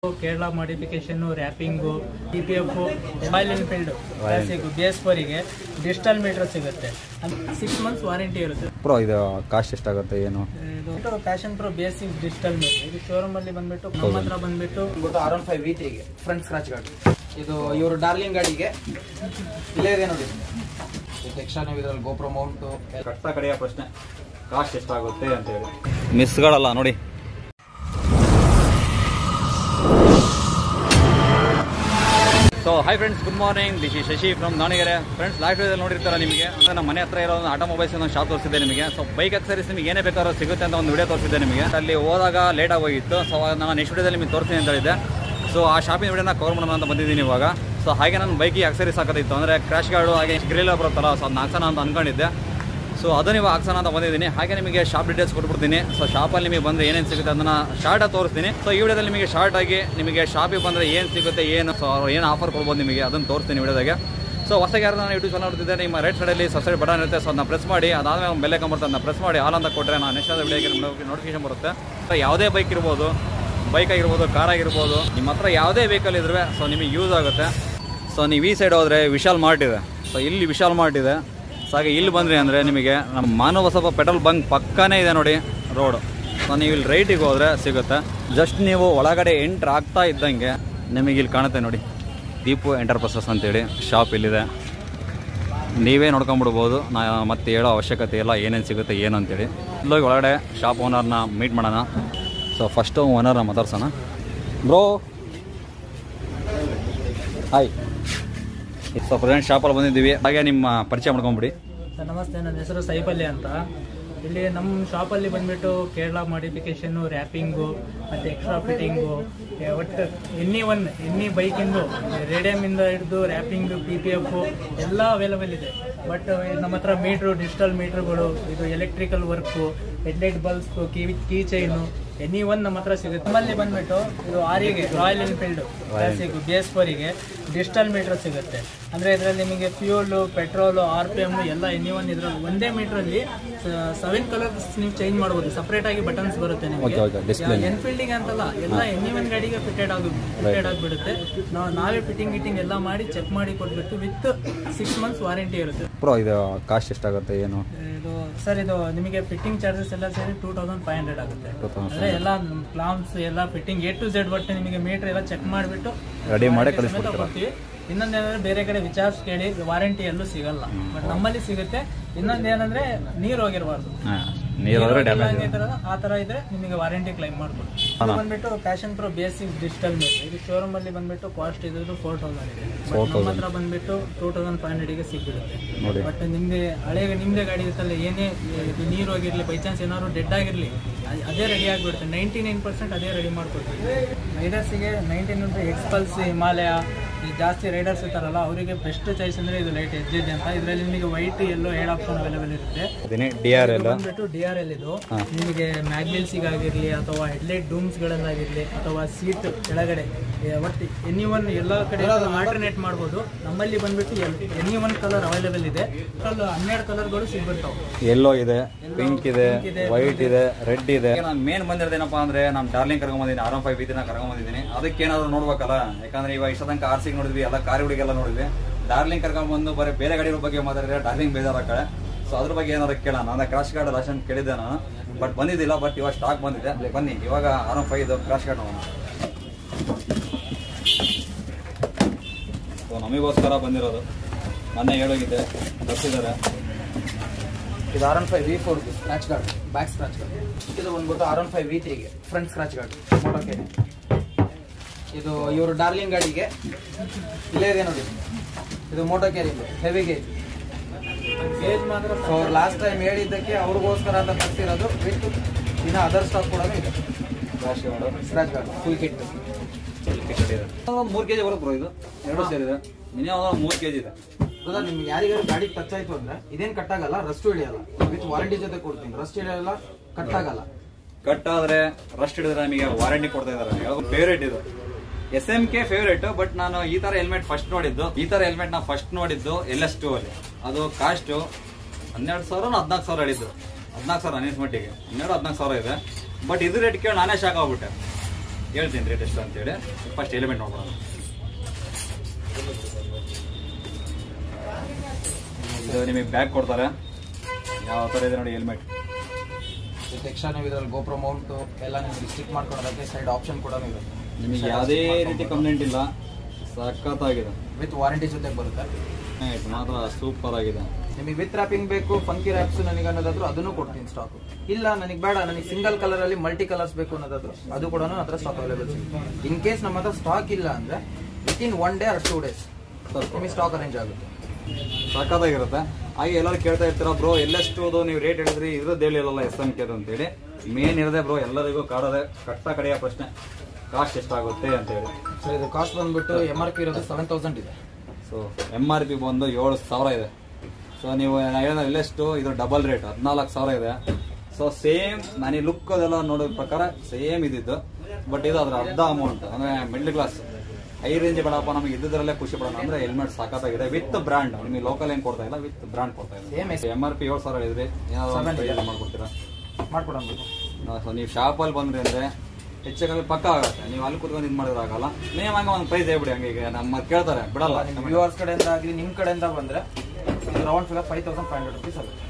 Kerala modification wrapping T P F Royal Enfield Classic B S ಫೋರಿಗೆ digital meter ಸಿಗುತ್ತೆ six months warranty ಇರುತ್ತೆ bro ಇದು cost ಎಷ್ಟಾಗುತ್ತೆ ಏನು ಇದು Passion Pro basic digital meter ಇದು ಶೋರೂಮ್ ಅಲ್ಲಿ ಬಂದ್ಬಿಟ್ಟು ನಮ್ಮ ಹತ್ರ ಬಂದ್ಬಿಟ್ಟು ಬಂದ್ಬಿಟ್ಟು ಆರ್ ಒನ್ ಫೈವ್ ವಿ ತ್ರೀಗೆ ಫ್ರಂಟ್ ಸ್ಕ್ರಾಚ್ ಗಾಡಿ ಇದು ಇವರು ಡಾರ್ಲಿಂಗ್ ಗಾಡಿಗೆ ಇಲ್ಲೇ ಇದೆ ನೋಡಿ ಇದಕ್ಕೆ ಎಕ್ಸ್ಟ್ರಾ ನೀವು ಇದರಲ್ಲಿ ಗೋಪ್ರೋ ಮೌಂಟು ಕಟ್ಟ ಕಡೆಯ ಪ್ರಶ್ನೆ ಕಾಸ್ಟ್ ಎಷ್ಟಾಗುತ್ತೆ ಅಂತ ಹೇಳಿ ಮಿಸ್ಗಳಲ್ಲ ನೋಡಿ so hi friends good morning this is Shashi from Davangere friends last ವೀಡಿಯೋದಲ್ಲಿ ನೋಡಿರ್ತಾರೆ ನಿಮಗೆ ಅಂದ್ರೆ ನಮ್ಮ ಮನೆ ಹತ್ರ ಇರೋ ಒಂದು ಆಟೋಮೊಬೈಲ್ಸ್ ಒಂದು ಶಾಪ್ ತೋರಿಸಿದೆ ನಿಮಗೆ ಸೊ ಬೈಕ್ ಅಕ್ಸರೀಸ್ ನಿಮಗೆ ಏನೇ ಬೇಕಾದ್ರೂ ಸಿಗುತ್ತೆ ಅಂತ ಒಂದು ವಿಡಿಯೋ ತೋರಿಸಿದೆ ನಿಮಗೆ ಅಲ್ಲಿ ಹೋದಾಗ ಲೇಟ್ ಆಗೋಗಿತ್ತು ಸೊ ನಾನು ನೆಕ್ಸ್ಟ್ ವಿಡಿಯೋದಲ್ಲಿ ನಿಮಗೆ ತೋರಿಸ್ತೀನಿ ಅಂತ ಹೇಳಿದ್ದೆ ಸೊ ಆ ಶಾಪಿನ ವಿಡಿಯೋನ ಕವರ್ ಮಾಡೋಣ ಅಂತ ಬಂದಿದ್ದೀನಿ ಇವಾಗ ಸೊ ಹಾಗೆ ನನ್ನ ಬೈಕಿಗೆ ಅಕ್ಸರೀಸ್ ಹಾಕೋದಿತ್ತು ಅಂದರೆ ಕ್ರ್ಯಾಶ್ ಗಾರ್ಡು ಹಾಗೆ ಗ್ರಿಲ್ ಬರುತ್ತಲ್ಲ ಸೊ ಅದನ್ನ ಹಾಕ್ಸೋಣ ಅಂತ ಅನ್ಕೊಂಡಿದ್ದೆ ಸೊ ಅದು ನೀವು ಹಾಕ್ಸೋಣ ಅಂತ ಬಂದಿದ್ದೀನಿ ಹಾಗೆ ನಿಮಗೆ ಶಾಪ್ ಡೀಟೇಲ್ಸ್ ಕೊಟ್ಬಿಡ್ತೀನಿ ಸೊ ಶಾಪಲ್ಲಿ ನಿಮಗೆ ಬಂದರೆ ಏನೇನು ಸಿಗುತ್ತೆ ಅದನ್ನ ಶಾರ್ಟಾಗಿ ತೋರಿಸ್ತೀನಿ ಸೊ ಈ ವಿಡಿಯೋದಲ್ಲಿ ನಿಮಗೆ ಶಾರ್ಟ್ ಆಗಿ ನಿಮಗೆ ಶಾಪಿಗೆ ಬಂದರೆ ಏನು ಸಿಗುತ್ತೆ ಏನು ಸೊ ಏನು ಆಫರ್ ಕೊಡ್ಬೋದು ನಿಮಗೆ ಅದನ್ನು ತೋರಿಸ್ತೀನಿ ವಿಡಿಯೋದಾಗೆ ಸೊ ಹೊಸಗೆ ಯಾರು ನಾನು ಯೂಟ್ಯೂಬ್ ಚಾನಲ್ ನೋಡ್ತಿದ್ದೆ ನಿಮ್ಮ ರೈಟ್ ಸೈಡಲ್ಲಿ ಸಬ್ಸ್ಕ್ರೈಬ್ ಬಟನ್ ಇರುತ್ತೆ ಸೊ ಅದನ್ನ ಪ್ರೆಸ್ ಮಾಡಿ ಅದಾದಮೇಲೆ ಒಂದು ಬೆಲೆ ಕಂಬರ್ತ ಅದನ್ನ ಪ್ರೆಸ್ ಮಾಡಿ ಆಲ್ ಅಂತ ಕೊಟ್ಟರೆ ನಾನು ನೆಕ್ಸ್ಟ್ ವಿಡಿಯೋಗೆ ನೋಟಿಫಿಕೇಶನ್ ಬರುತ್ತೆ ಸೊ ಯಾವುದೇ ಬೈಕ್ ಇರ್ಬೋದು ಬೈಕ್ ಆಗಿರ್ಬೋದು ಕಾರ್ ಆಗಿರ್ಬೋದು ನಿಮ್ಮ ಹತ್ರ ಯಾವುದೇ ವೆಹಿಕಲ್ ಇದ್ರೆ ಸೊ ನಿಮಗೆ ಯೂಸ್ ಆಗುತ್ತೆ ಸೊ ನೀವು ಈ ಸೈಡ್ ಹೋದರೆ ವಿಶಾಲ್ ಮಾರ್ಟ್ ಇದೆ ಸೊ ಇಲ್ಲಿ ವಿಶಾಲ್ ಮಾರ್ಟ್ ಇದೆ ಸೊ ಹಾಗೆ ಇಲ್ಲಿ ಬಂದ್ರಿ ಅಂದರೆ ನಿಮಗೆ ನಮ್ಮ ಮಾನವಸಭ ಪೆಟ್ರೋಲ್ ಬಂಕ್ ಪಕ್ಕನೇ ಇದೆ ನೋಡಿ ರೋಡು ಸೊ ನೀವು ಇಲ್ಲಿ ರೈಟಿಗೆ ಹೋದರೆ ಸಿಗುತ್ತೆ ಜಸ್ಟ್ ನೀವು ಒಳಗಡೆ ಎಂಟ್ರ್ ಆಗ್ತಾ ಇದ್ದಂಗೆ ನಿಮಗೆ ಇಲ್ಲಿ ಕಾಣುತ್ತೆ ನೋಡಿ ದೀಪು ಎಂಟರ್ಪ್ರೈಸಸ್ ಅಂತೇಳಿ ಶಾಪ್ ಇಲ್ಲಿದೆ ನೀವೇ ನೋಡ್ಕೊಂಬಿಡ್ಬೋದು ನಾ ಮತ್ತೆ ಹೇಳೋ ಅವಶ್ಯಕತೆ ಇಲ್ಲ ಏನೇನು ಸಿಗುತ್ತೆ ಏನು ಅಂತೇಳಿ ಇಲ್ಲೋಗಿ ಒಳಗಡೆ ಶಾಪ್ ಓನರ್ನ ಮೀಟ್ ಮಾಡೋಣ ಸೊ ಫಸ್ಟು ಓನರ್ನ ಮಾತಾಡ್ಸೋಣ ಬ್ರೋ ಹಾಯ್ ಸೊ ಪ್ರೆಸೆಂಟ್ ಶಾಪಲ್ಲಿ ಬಂದಿದ್ದೀವಿ ಹಾಗೆ ನಿಮ್ಮ ಪರಿಚಯ ಮಾಡ್ಕೊಂಬಿಡಿ ಸರ್ ನಮಸ್ತೆ ನನ್ನ ಹೆಸರು ಸೈಫಲ್ಯ ಅಂತ ಇಲ್ಲಿ ನಮ್ಮ ಶಾಪಲ್ಲಿ ಬಂದ್ಬಿಟ್ಟು ಕೇರಳ ಮಾಡಿಫಿಕೇಶನ್ನು ರ್ಯಾಪಿಂಗು ಮತ್ತು ಎಕ್ಸ್ಟ್ರಾ ಫಿಟ್ಟಿಂಗು ಒಟ್ಟು ಎನಿ ಒನ್ ಎನಿ ಬೈಕಿಂದು ರೇಡಿಯಮಿಂದ ಹಿಡಿದು ರ್ಯಾಪಿಂಗು ಪಿ ಪಿ ಎಫ್ ಎಲ್ಲ ಅವೈಲಬಲ್ ಇದೆ ಬಟ್ ನಮ್ಮ ಹತ್ರ ಮೀಟ್ರು ಡಿಜಿಟಲ್ ಮೀಟ್ರುಗಳು ಇದು electrical work headlight bulbs key key chain any one ನಮ್ಮ ಹತ್ರ ಸಿಗುತ್ತೆ ನಮ್ಮಲ್ಲಿ ಬಂದ್ಬಿಟ್ಟು ಇದು ಆರಿಗೆ Royal Enfield Classic B S ಫೋರಿಗೆ ಡಿಜಿಟಲ್ ಮೀಟರ್ ಸಿಗುತ್ತೆ ಅಂದರೆ ಇದರಲ್ಲಿ ನಿಮಗೆ fuel petrol R P M ಎಲ್ಲ ಎನಿ ಒನ್ ಇದರಲ್ಲಿ ಒಂದೇ ಮೀಟ್ರಲ್ಲಿ ಸೆವೆನ್ ಕಲರ್ಸ್ ನೀವು ಚೇಂಜ್ ಮಾಡ್ಬೋದು ಸಪ್ರೇಟ್ ಆಗಿ ಬಟನ್ಸ್ ಬರುತ್ತೆ Okay, okay, display. ನಿಮಗೆ ಎನ್ಫೀಲ್ಡಿಗೆ ಅಂತಲ್ಲ ಎಲ್ಲ ಎನಿ ಒನ್ ಗಾಡಿಗೆ ಫಿಟೆಡ್ ಆಗಿ ಫಿಟೆಡ್ ಆಗಿಬಿಡುತ್ತೆ ನಾವು ನಾವೇ ಫಿಟ್ಟಿಂಗ್ ಗಿಟ್ಟಿಂಗ್ ಎಲ್ಲ ಮಾಡಿ ಚೆಕ್ ಮಾಡಿ ಕೊಟ್ಬಿಟ್ಟು ವಿತ್ ಸಿಕ್ಸ್ ಮಂತ್ಸ್ ವಾರಂಟಿ ಇರುತ್ತೆ ಬ್ರೋ ಇದು ಕಾಸ್ಟ್ ಎಷ್ಟಾಗುತ್ತೆ ಏನು ಇದು ಸರ್ ಇದು ನಿಮಗೆ ಫಿಟ್ಟಿಂಗ್ ಚಾರ್ಜಸ್ ಎಲ್ಲ ಸೇರಿ ಟೂ ತೌಸಂಡ್ ಫೈವ್ ಹಂಡ್ರೆಡ್ ಆಗುತ್ತೆ 2500. ಅಂದ್ರೆ ಎಲ್ಲ ಕ್ಲಾಮ್ಸ್ ಎಲ್ಲ ಫಿಟ್ಟಿಂಗ್ ಎ ಟು ಝೆಡ್ ಒಟ್ಟು ನಿಮಗೆ ಮೀಟರ್ ಎಲ್ಲ ಚೆಕ್ ಮಾಡಿಬಿಟ್ಟು ರೆಡಿ ಮಾಡಿ ಸಮೇತ ಕಳಿಸ್ಬಿಡ್ತೀರಾ ಕೊಡ್ತೀವಿ ಇನ್ನೊಂದೇನಂದ್ರೆ ಬೇರೆ ಕಡೆ ವಿಚಾರಿಸಿ ಕೇಳಿ ವಾರಂಟಿ ಎಲ್ಲೂ ಸಿಗಲ್ಲ ಬಟ್ ನಮ್ಮಲ್ಲಿ ಸಿಗುತ್ತೆ ಇನ್ನೊಂದೇನಂದ್ರೆ ನೀರು ಹೋಗಿರಬಾರ್ದು ಹಾಂ ನೀರಾದರೆ ಡ್ಯಾಮೇಜ್ ಆ ತರ ಇದ್ರೆ ನಿಮಗೆ ವಾರಂಟಿ ಕ್ಲೈಮ್ ಮಾಡ್ಕೊಡ್ತೀವಿ ಇದು ಬಂದ್ಬಿಟ್ಟು Passion Pro basic digital meter ಇದು ಶೋರೂಮ್ ಅಲ್ಲಿ ಬಂದ್ಬಿಟ್ಟು ಕಾಸ್ಟ್ ಇದ್ದು ಫೋರ್ ತೌಸಂಡ್ ಇದೆ ಬಟ್ ನಮ್ಮ ಹತ್ರ ಬಂದ್ಬಿಟ್ಟು ಟೂ ತೌಸಂಡ್ ಫೈವ್ ಹಂಡ್ರೆಡ್ಗೆ ಸಿಕ್ಬಿಡುತ್ತೆ ನೋಡಿ ಬಟ್ ನಿಮ್ಗೆ ಹಳೆ ನಿಮ್ದೇ ಗಾಡಿ ಇರುತ್ತಲ್ಲ ಏನೇ ಇದು ನೀರು ಹೋಗಿರ್ಲಿ ಬೈ ಚಾನ್ಸ್ ಏನಾದ್ರು ಡೆಡ್ ಆಗಿರ್ಲಿ ಅ- ಅದೇ ರೆಡಿ ಆಗಿಬಿಡುತ್ತೆ ನೈಂಟಿ ನೈನ್ ಪರ್ಸೆಂಟ್ ಅದೇ ರೆಡಿ ಮಾಡ್ಕೊಡ್ತೀವಿ ರೈಡರ್ಸಿಗೆ ನೈಂಟೀನ್ ಅಂದರೆ ಎಕ್ಸ್ಪಲ್ಸ್ ಹಿಮಾಲಯ ಈ ಜಾಸ್ತಿ ರೈಡರ್ಸ್ ಇರ್ತಾರಲ್ಲ ಅವರಿಗೆ ಬೆಸ್ಟ್ ಚಾಯ್ಸ್ ಅಂದರೆ ಇದು ಲೈಟ್ ಎಜ್ ಎಜ್ ಅಂತ ಇದರಲ್ಲಿ ನಿಮಗೆ white yellow red option available ಇರುತ್ತೆ ಅದೇನೇ ಡಿ ಆರ್ ಎಲ್ಲ ಬಂದ್ಬಿಟ್ಟು ಡಿ ಆರ್ ಎಲ್ ಇದು ನಿಮಗೆ ಮ್ಯಾಗ್ವಿಲ್ಸಿಗಾಗಿರಲಿ ಅಥವಾ ಹೆಡ್ಲೈಟ್ ಡೂಮ್ಸ್ಗಳನ್ನಾಗಿರಲಿ ಅಥವಾ ಸೀಟ್ ಕೆಳಗಡೆ ಏ, ಒಟ್ಟು ಎನಿ ಒನ್ ಎಲ್ಲ ಕಡೆ ಆಲ್ಟರ್ನೇಟ್ ಮಾಡ್ಬೋದು ನಮ್ಮಲ್ಲಿ ಬಂದ್ಬಿಟ್ಟು ಎನಿ ಒನ್ ಕಲರ್ ಅವೈಲೇಬಲ್ ಇದೆ ಕಲ್ ಹನ್ನೆರಡು ಕಲರ್ಗಳು ಸಿಗ್ಬಿಡ್ತಾವೆ ಎಲ್ಲೋ ಇದೆ ಪಿಂಕ್ ಇದೆ ವೈಟ್ ಇದೆ ರೆಡ್ ಇದೆ ನಾನು ಮೇನ್ ಬಂದಿರೋದೇನಪ್ಪ ಅಂದ್ರೆ ನಾನು ಡಾರ್ಲಿಂಗ್ ಕರ್ಕೊಂಬಂದಿದ್ದೀನಿ ಆರ್ ಫೈವ್ ಇದನ್ನ ಕರ್ಕೊಂಬಂದಿದ್ದೀನಿ ಅದಕ್ಕೆ ಏನಾದ್ರು ನೋಡ್ಬೇಕಲ್ಲ ಯಾಕಂದ್ರೆ ಇವಾಗ ಇಷ್ಟ ತನಕ ಆರ್ ಸಿಗ್ ನೋಡಿದ್ವಿ ಎಲ್ಲ ಕಾರುಗಳಿಗೆಲ್ಲ ನೋಡಿದ್ವಿ ಡಾರ್ಲಿಂಗ್ ಕರ್ಕೊಂಡ್ಬಂದು ಬರೀ ಬೇರೆ ಗಾಡಿಗಳ ಬಗ್ಗೆ ಮಾತಾಡಿದ್ರೆ ಡಾರ್ಲಿಂಗ್ ಬೇಜಾರ ಕಡೆ ಸೊ ಅದ್ರ ಬಗ್ಗೆ ಏನಾದ್ರು ಕೇಳೋಣ ಅಂದ್ರೆ ಕ್ರಾಶ್ ಗಾರ್ಡ್ ಲಾಸ್ಟ್ ಟೈಮ್ ಕೇಳಿದ್ದೆ ನಾನು ಬಟ್ ಬಂದಿದ್ದಿಲ್ಲ ಬಟ್ ಇವಾಗ ಸ್ಟಾಕ್ ಬಂದಿದೆ ಬನ್ನಿ ಇವಾಗ ಆರ್ ಫೈವ್ ಇದು ಕ್ರಾಶ್ ಗಾರ್ಡ್ ನೋಡೋಣ ಸೊ ನಮಗೋಸ್ಕರ ಬಂದಿರೋದು ಮೊನ್ನೆ ಹೇಳೋಗಿದೆ ಬರ್ತಿದ್ದಾರೆ ಇದು R one five V four scratch guard back scratch guard ಇದು ಬಂದ್ಬಿಟ್ಟು ಆರ್ ಒನ್ ಫೈವ್ ವಿ ತ್ರೀಗೆ ಫ್ರಂಟ್ ಸ್ಕ್ರಾಚ್ ಗಾರ್ಡ್ ಮೋಟೋಕೆ ಇದು ಇವರು ಡಾರ್ಲಿಂಗ್ ಗಾಡಿಗೆ ಇಲ್ಲೇ ಇದೆ ನೋಡಿ ಇದು moto carrying heavy gauge gauge ಮಾತ್ರ ಸೊ ಅವ್ರು ಲಾಸ್ಟ್ ಟೈಮ್ ಹೇಳಿದ್ದಕ್ಕೆ ಅವ್ರಿಗೋಸ್ಕರ ಅಂತ ತರಿಸಿರೋದು ವಿತ್ ಇನ್ನು ಅದರ್ ಸ್ಟಾಕ್ ಕೂಡ ಇದೆ crash guard scratch guard full kit ಮೂರು ಕೆಜಿ ಬರುತ್ತೆ ಬ್ರೋ ಇದು ಎರಡು ಸೇರಿದೆ ಮಿನಿಮಮ್ ಮೂರು ಕೆಜಿ ಇದೆ ಗೊತ್ತಾ ನಿಮ್ಗೆ ಯಾರಿಗಾರು ಗಾಡಿ ಟಚ್ ಆಯ್ತು ಅಂದ್ರೆ ಇದೇನ್ ಕಟ್ ಆಗಲ್ಲ ರಸ್ಟ್ ಹಿಡಿಯಲ್ಲ ವಿತ್ ವಾರಂಟಿ ಜೊತೆ ಕೊಡ್ತೀನಿ ರಸ್ಟ್ ಹಿಡಿಯಲ್ಲ ಕಟ್ ಆಗಲ್ಲ ಕಟ್ ಆದ್ರೆ ರಸ್ಟ್ ಹಿಡಿದ್ರೆ ನಮಗೆ ವಾರಂಟಿ ಕೊಡ್ತಾ ಇದಾರೆ ಫೇವ್ರೇಟ್ ಇದು S M K favourite but ನಾನು ಈ ತರ ಹೆಲ್ಮೆಟ್ ಫಸ್ಟ್ ನೋಡಿದ್ದು ಈ ತರ ಹೆಲ್ಮೆಟ್ ನಾ ಫಸ್ಟ್ ನೋಡಿದ್ದು ಎಲ್ ಎಸ್ ಟೂ ಅಲ್ಲಿ ಅದು ಕಾಸ್ಟ್ ಹನ್ನೆರಡು ಸಾವಿರ ಹದಿನಾಲ್ಕು ಸಾವಿರ ಹೇಳಿದ್ದು ಹದಿನಾಲ್ಕು ಸಾವಿರ ಅನಿಸ್ ಮಟ್ಟಿಗೆ ಹನ್ನೆರಡು ಹದಿನಾಲ್ಕು ಸಾವಿರ ಇದೆ ಬಟ್ ಇದು ರೇಟ್ ಕೇಳಿ ನಾನೇ ಶಾಕ್ ಆಗ್ಬಿಟ್ಟೆ ಹೇಳ್ತೀನಿ ರೇಟ್ ಎಷ್ಟು ಅಂತೇಳಿ ಫಸ್ಟ್ ಎಲಿಮೆಂಟ್ ನೋಡ್ಬೋಣ ಇದು ನಿಮಗೆ ಬ್ಯಾಗ್ ಕೊಡ್ತಾರೆ ಯಾವ ಥರ ಇದೆ ನೋಡಿ ಹೆಲ್ಮೆಟ್ ವಿತ್ ಎಕ್ಸ್ಟ್ರಾ ನೀವು ಇದರಲ್ಲಿ ಗೋಪ್ರೋ ಮೌಂಟ್ ಎಲ್ಲ ನಿಮಗೆ ಸ್ಟಿಕ್ ಮಾಡ್ಕೊಳ್ಳೋದಕ್ಕೆ ಸೈಡ್ ಆಪ್ಷನ್ ಕೂಡ ಇರುತ್ತೆ ನಿಮಗೆ ಯಾವುದೇ ರೀತಿ ಕಂಪ್ಲೇಂಟ್ ಇಲ್ಲ ಸಖತ್ತಾಗಿದೆ ವಿತ್ ವಾರಂಟಿ ಜೊತೆ ಬರುತ್ತೆ ಇದು ಮಾತ್ರ ಸೂಪರ್ ಆಗಿದೆ ನಿಮಗೆ ವಿತ್ ರ್ಯಾಪಿಂಗ್ ಬೇಕು ಫಂಕಿ ರ್ಯಾಪ್ಸ್ ನನಗೆ ಅನ್ನೋದಾದ್ರು ಅದನ್ನು ಕೊಡ್ತೀನಿ ಸ್ಟಾಕ್ ಇಲ್ಲ ನನಗೆ ಬೇಡ ನನಗೆ ಸಿಂಗಲ್ ಕಲರ್ ಅಲ್ಲಿ ಮಲ್ಟಿ ಕಲರ್ಸ್ ಬೇಕು ಅನ್ನೋದಾದ್ರು ಅದು ಕೂಡ ನನ್ನ ಹತ್ರ ಸ್ಟಾಕ್ ಅವೈಲೇಬಲ್ ಸಿಗುತ್ತೆ ಇನ್ ಕೇಸ್ ನಮ್ಮ ಹತ್ರ ಸ್ಟಾಕ್ ಇಲ್ಲ ಅಂದ್ರೆ within one day or two days ನಿಮಗೆ ಸ್ಟಾಕ್ ಅರೇಂಜ್ ಆಗುತ್ತೆ ಸಖತ್ತಾಗಿರುತ್ತೆ ಹಾಗೆ ಎಲ್ಲರೂ ಕೇಳ್ತಾ ಇರ್ತೀರ ಬ್ರೋ ಎಲ್ಲೆಷ್ಟು ಅದು ನೀವು ರೇಟ್ ಹೇಳಿದ್ರಿ ಇರೋದು ಹೇಳಿಲ್ಲ ಎಸ್ ಎಂ ಕೇದು ಅಂತೇಳಿ ಮೇನ್ ಇರದೆ ಬ್ರೋ ಎಲ್ಲರಿಗೂ ಕಾಡೋದೆ ಕಟ್ಟ ಕಡೆಯ ಪ್ರಶ್ನೆ ಕಾಸ್ಟ್ ಎಷ್ಟಾಗುತ್ತೆ ಅಂತೇಳಿ ಸೊ ಇದು ಕಾಸ್ಟ್ ಬಂದ್ಬಿಟ್ಟು ಎಮ್ ಆರ್ ಪಿ ಇರೋದು ಸೆವೆನ್ ತೌಸಂಡ್ ಇದೆ ಸೊ ಎಮ್ ಆರ್ ಪಿ ಬಂದು ಏಳು ಸಾವಿರ ಇದೆ ಸೊ ನೀವು ನಾನು ಹೇಳಿದ ಎಲ್ಲೆಷ್ಟು ಇದು ಡಬಲ್ ರೇಟ್ ಹದಿನಾಲ್ಕು ಸಾವಿರ ಇದೆ ಸೊ ಸೇಮ್ ನಾನು ಈ ಲುಕ್ ಅದೆಲ್ಲ ನೋಡೋ ಪ್ರಕಾರ ಸೇಮ್ ಇದ್ದಿದ್ದು ಬಟ್ ಇದು ಅದ್ರ ಅರ್ಧ ಅಮೌಂಟ್ ಅಂದ್ರೆ ಮಿಡ್ಲ್ ಕ್ಲಾಸ್ ಹೈ ರೇಂಜ್ ಬೇಡಪ್ಪ ನಮಗೆ ಇದ್ದಿದ್ರಲ್ಲೇ ಖುಷಿ ಪಡೋಣ ಅಂದ್ರೆ ಹೆಲ್ಮೆಟ್ ಸಾಕಾಗಿದೆ ವಿತ್ ಬ್ರಾಂಡ್ ನಿಮಗೆ ಲೋಕಲ್ ಏನು ಕೊಡ್ತಾ ಇಲ್ಲ ವಿತ್ ಬ್ರಾಂಡ್ ಕೊಡ್ತಾ Same ಇಲ್ಲ ಎಮ್ ಆರ್ ಪಿ ಏಳು ಸಾವಿರ ಹೇಳಿದ್ರಿ ಏನಾದ್ರು Seven ಇದೆ. ಮಾಡ್ಕೊಡ್ತೀರಾ ಮಾಡ್ಕೊಡೋಣ ಸೊ ನೀವು ಶಾಪಲ್ಲಿ ಬಂದ್ರಿ ಅಂದ್ರೆ ಹೆಚ್ಚು ಕಮ್ಮಿ ಪಕ್ಕ ಆಗುತ್ತೆ ನೀವು ಅಲ್ಲಿ ಕುತ್ಕೊಂಡು ಇದು ಮಾಡಿದ್ರೆ ಆಗಲ್ಲ ನೀವು ಹಂಗೆ ಒಂದು ಪ್ರೈಸ್ ಹೇಳ್ಬಿಡಿ ಹಂಗೆ ಈಗ ನಮ್ಮ ಕೇಳ್ತಾರೆ ಬಿಡಲ್ಲ ನಿಮ್ಮ ವ್ಯೂವರ್ಸ್ ಕಡೆಯಿಂದ ಆಗಲಿ ನಿಮ್ಮ ಕಡೆಯಿಂದ ಬಂದ್ರೆ ಇದು round figure five thousand five hundred rupees ಆಗುತ್ತೆ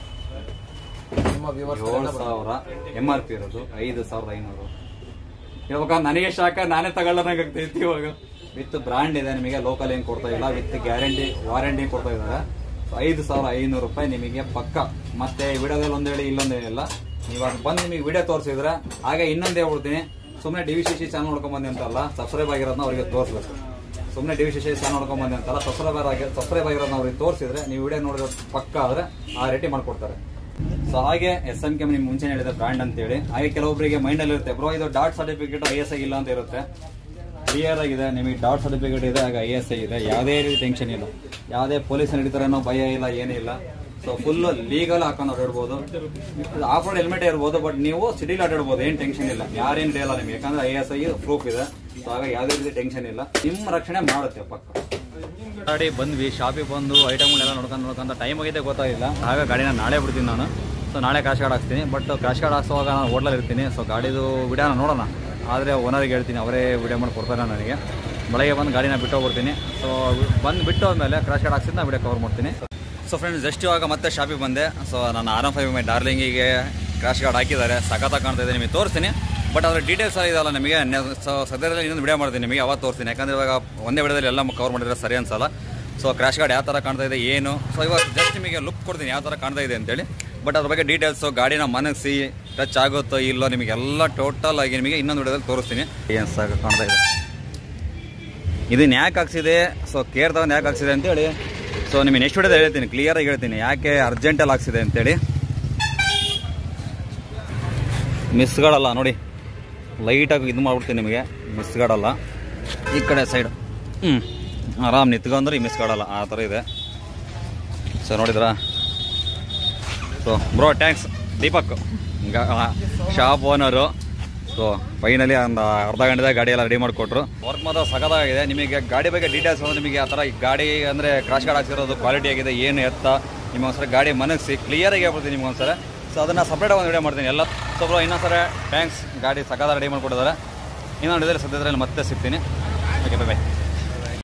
ನಿಮ್ಮ ವ್ಯೂವರ್ಸ್ ಏಳು ಸಾವಿರ ಎಮ್ ಆರ್ ಪಿ ಇರೋದು ಐದು ಸಾವಿರದ ಐನೂರು ಇವಾಗ ನನಗೆ ಶಾಕ ನಾನೇ ತಗೊಳ್ಳೋನಾಗ್ತೈತಿ ಇವಾಗ ವಿತ್ ಬ್ರಾಂಡ್ ಇದೆ ನಿಮಗೆ ಲೋಕಲ್ ಏನು ಕೊಡ್ತಾ ಇಲ್ಲ ವಿತ್ ಗ್ಯಾರಂಟಿ ವಾರಂಟಿ ಕೊಡ್ತಾ ಇದ್ದಾರೆ ಸೊ ಐದು ಸಾವಿರ ಐನೂರು ರೂಪಾಯಿ ನಿಮಗೆ ಪಕ್ಕ ಮತ್ತೆ ವಿಡಿಯೋದಲ್ಲಿ ಒಂದು ಹೇಳಿ ಇಲ್ಲೊಂದು ಹೇಳಿಲ್ಲ ನೀವು ಅದು ಬಂದು ನಿಮಗೆ ವಿಡಿಯೋ ತೋರಿಸಿದ್ರೆ ಹಾಗೆ ಇನ್ನೊಂದು ಹೇಳ್ಬಿಡ್ತೀನಿ ಸುಮ್ಮನೆ D V C C channel ನೋಡ್ಕೊಂಡ್ ಬಂದಿ ಅಂತಲ್ಲ ಸಬ್ಸ್ಕ್ರೈಬ್ ಆಗಿರೋದನ್ನ ಅವರಿಗೆ ತೋರಿಸ್ಬೇಕು ಸುಮ್ಮನೆ D V C C channel ನೋಡ್ಕೊಂಡ್ ಬಂದಿ ಅಂತಲ್ಲ ಸಬ್ಸ್ಕ್ರೈಬರ್ ಆಗಿ ಸಬ್ಸ್ಕ್ರೈಬ್ ಆಗಿರೋದನ್ನ ಅವ್ರಿಗೆ ತೋರಿಸಿದ್ರೆ ನೀವು ವಿಡಿಯೋ ನೋಡಿದ್ರೆ ಪಕ್ಕ ಆದ್ರೆ ಆ ರೇಟಿ ಮಾಡ್ಕೊಡ್ತಾರೆ ಸೊ ಹಾಗೆ ಎಸ್ ಎಂ ಕೆ ನಿಮ್ಗೆ ಮುಂಚೆ ಹೇಳಿದೆ ಬ್ರ್ಯಾಂಡ್ ಅಂತೇಳಿ ಹಾಗೆ ಕೆಲವೊಬ್ಬರಿಗೆ ಮೈಂಡಲ್ಲಿ ಇರುತ್ತೆ ಬ್ರೋ ಇದು dot certificate I S I ಇಲ್ಲ ಅಂತ ಇರುತ್ತೆ ಕ್ಲಿಯರ್ ಆಗಿದೆ ನಿಮಗೆ ಡಾಟ್ ಸರ್ಟಿಫಿಕೇಟ್ ಇದೆ ಹಾಗೆ ಐ ಎಸ್ ಐ ಇದೆ ಯಾವುದೇ ರೀತಿ ಟೆನ್ಷನ್ ಇಲ್ಲ ಯಾವುದೇ ಪೊಲೀಸ್ ನಡೀತಾರೆ ಅನ್ನೋ ಭಯ ಇಲ್ಲ ಏನಿಲ್ಲ ಸೊ ಫುಲ್ ಲೀಗಲ್ ಹಾಕೊಂಡು ಅಡ್ಡಾಡ್ಬೋದು ಆಫ್ ರೋಡ್ ಹೆಲ್ಮೆಟ್ ಇರ್ಬೋದು ಬಟ್ ನೀವು ಸಿಟಿಲಿ ಅಡ್ಡಾಡ್ಬೋದು ಏನು ಟೆನ್ಷನ್ ಇಲ್ಲ ಯಾರೇನು ಇಲ್ಲ ನಿಮಗೆ ಯಾಕಂದ್ರೆ ಐ ಎಸ್ ಐ ಪ್ರೂಫ್ ಇದೆ ಸೊ ಹಾಗೆ ಯಾವುದೇ ರೀತಿ ಟೆನ್ಷನ್ ಇಲ್ಲ ನಿಮ್ಮ ರಕ್ಷಣೆ ಮಾಡುತ್ತೆ ಪಕ್ಕ ಗಾಡಿ ಬಂದ್ವಿ ಶಾಪಿಗೆ ಬಂದು ಐಟಮ್ಗಳೆಲ್ಲ ನೋಡ್ಕೊಂಡು ನೋಡ್ಕೊಂತ ಟೈಮ್ ಆಗಿದೆ ಗೊತ್ತಾಗಿಲ್ಲ ಆಗ ಗಾಡಿನ ನಾಳೆ ಬಿಡ್ತೀನಿ ನಾನು ಸೊ ನಾಳೆ ಕ್ರಾಶ್ ಕಾರ್ಡ್ ಹಾಕ್ತೀನಿ ಬಟ್ ಕ್ರಾಶ್ ಕಾರ್ಡ್ ಹಾಕ್ಸುವಾಗ ನಾನು ಹೋಟ್ಲಲ್ಲಿ ಇರ್ತೀನಿ ಸೊ ಗಾಡಿದು ವಿಡಿಯೋನ ನೋಡೋಣ ಆದರೆ ಓನರ್ಗೆ ಹೇಳ್ತೀನಿ ಅವರೇ ವಿಡಿಯೋ ಮಾಡಿ ಕೊಡ್ತಾರೆ ನನಗೆ ಬೆಳಗ್ಗೆ ಬಂದು ಗಾಡಿನ ಬಿಟ್ಟು ಹೋಗ್ಬಿಡ್ತೀನಿ ಸೊ ಬಂದು ಬಿಟ್ಟು ಹೋದ್ಮೇಲೆ ಕ್ರಾಶ್ ಕಾರ್ಡ್ ಹಾಕ್ಸಿದ್ದು ನಾನು ವಿಡಿಯೋ ಕವರ್ ಮಾಡ್ತೀನಿ ಸೊ ಫ್ರೆಂಡ್ಸ್ ಜಸ್ಟ್ ಇವಾಗ ಮತ್ತೆ ಶಾಪಿಗೆ ಬಂದೆ ಸೊ ನಾನು ಆರ್ ಎಮ್ ಫೈವ್ ಮೈ ಡಾರ್ಲಿಂಗಿಗೆ ಕ್ರಾಶ್ ಕಾರ್ಡ್ ಹಾಕಿದ್ದಾರೆ ಸಖತ್ತಾಗಿ ಕಾಣ್ತಾ ಇದೆ ನಿಮಗೆ ತೋರಿಸ್ತೀನಿ ಬಟ್ ಅದ್ರ ಡೀಟೇಲ್ಸ್ ಎಲ್ಲ ಇದೆಯಲ್ಲ ನಿಮಗೆ ನೆ- ಸೊ ಸದ್ಯದಲ್ಲಿ ಇನ್ನೊಂದು ವಿಡಿಯೋ ಮಾಡ್ತೀನಿ ನಿಮಗೆ ಅವಾಗ ತೋರಿಸ್ತೀನಿ ಯಾಕಂದರೆ ಇವಾಗ ಒಂದೇ ವಿಡಿಯೋದಲ್ಲಿ ಎಲ್ಲ ಕವರ್ ಮಾಡಿದ್ರೆ ಸರಿ ಅನ್ಸಲ್ಲ ಸೊ ಕ್ರಾಶ್ ಕಾರ್ಡ್ ಯಾವ ಥರ ಕಾಣ್ತಾ ಇದೆ ಏನು ಸೊ ಇವಾಗ ಜಸ್ಟ್ ನಿಮಗೆ ಲುಕ್ ಕೊಡ್ತೀನಿ ಯಾವ ಥರ ಕಾಣ್ತಾ ಇದೆ ಅಂತೇಳಿ ಬಟ್ ಅದ್ರ ಬಗ್ಗೆ ಡೀಟೇಲ್ಸು ಗಾಡಿನ ಮನಗಿಸಿ ಟಚ್ ಆಗುತ್ತೋ ಇಲ್ಲೋ ನಿಮಗೆಲ್ಲ ಟೋಟಲ್ ಆಗಿ ನಿಮಗೆ ಇನ್ನೊಂದು ವಿಡಿಯೋದಲ್ಲಿ ತೋರಿಸ್ತೀನಿ ಏನು ಸಾಕು ಕಾಣ್ತಾ ಇದೆ ಇದನ್ನ ಯಾಕೆ ಹಾಕ್ಸಿದೆ ಸೊ ಕೇರ್ ತಗೊಂಡು ಯಾಕೆ ಹಾಕ್ಸಿದೆ ಅಂತೇಳಿ ಸೊ ನಿಮಗೆ ನೆಕ್ಸ್ಟ್ ವಿಡಿಯೋದಲ್ಲಿ ಹೇಳ್ತೀನಿ ಕ್ಲಿಯರಾಗಿ ಹೇಳ್ತೀನಿ ಯಾಕೆ ಅರ್ಜೆಂಟಲ್ಲಿ ಹಾಕ್ಸಿದೆ ಅಂತೇಳಿ ಮಿಸ್ಗಳಲ್ಲ ನೋಡಿ ಲೈಟಾಗಿ ಇದು ಮಾಡ್ಬಿಡ್ತೀನಿ ನಿಮಗೆ ಮಿಸ್ಗಾಡಲ್ಲ ಈ ಕಡೆ ಸೈಡ್ ಹ್ಞೂ ಆರಾಮ್ ನಿಂತ್ಕೊಂಡ್ರೆ ಈ ಮಿಸ್ಗಾಡಲ್ಲ ಆ ಥರ ಇದೆ ಸೊ ನೋಡಿದ್ರಾ so bro thanks Deepak shop owner so finally ಒಂದು ಅರ್ಧ ಗಂಟೆದಾಗ ಗಾಡಿ ಎಲ್ಲ ರೆಡಿ ಮಾಡಿಕೊಟ್ರು ವರ್ಕ್ ಮಾತ್ರ ಸಖತ್ತಾಗಿದೆ ನಿಮಗೆ ಗಾಡಿ ಬಗ್ಗೆ ಡೀಟೇಲ್ಸ್ ನಿಮಗೆ ಆ ಥರ ಈ ಗಾಡಿ ಅಂದರೆ ಕ್ರಾಶ್ ಕಾರ್ಡ್ ಹಾಕ್ಸಿರೋದು ಕ್ವಾಲಿಟಿ ಆಗಿದೆ ಏನು ಎತ್ತ ನಿಮಗೆ ಒಂದ್ಸಲ ಗಾಡಿ ಮನಗಿಸಿ ಕ್ಲಿಯರಾಗಿ ಹೇಳ್ಬಿಡ್ತೀನಿ ನಿಮ್ಗೆ ಒಂದ್ಸಲ ಸೊ ಅದನ್ನು ಸಪ್ರೇಟ್ ಒಂದು ವಿಡಿಯೋ ಮಾಡ್ತೀನಿ ಎಲ್ಲ ಸೊ ಬ್ರೋ ಇನ್ನೊಂದ್ಸಲ ಟ್ಯಾಂಕ್ಸ್ ಗಾಡಿ ಸಖತ್ತ ರೆಡಿ ಮಾಡಿಕೊಟ್ಟಿದ್ದಾರೆ ಇನ್ನೊಂದು ವಿಡಿಯೋದಲ್ಲಿ ಸದ್ಯದಲ್ಲಿ ಮತ್ತೆ ಸಿಗ್ತೀನಿ ಓಕೆ ಬೈ ಬೈ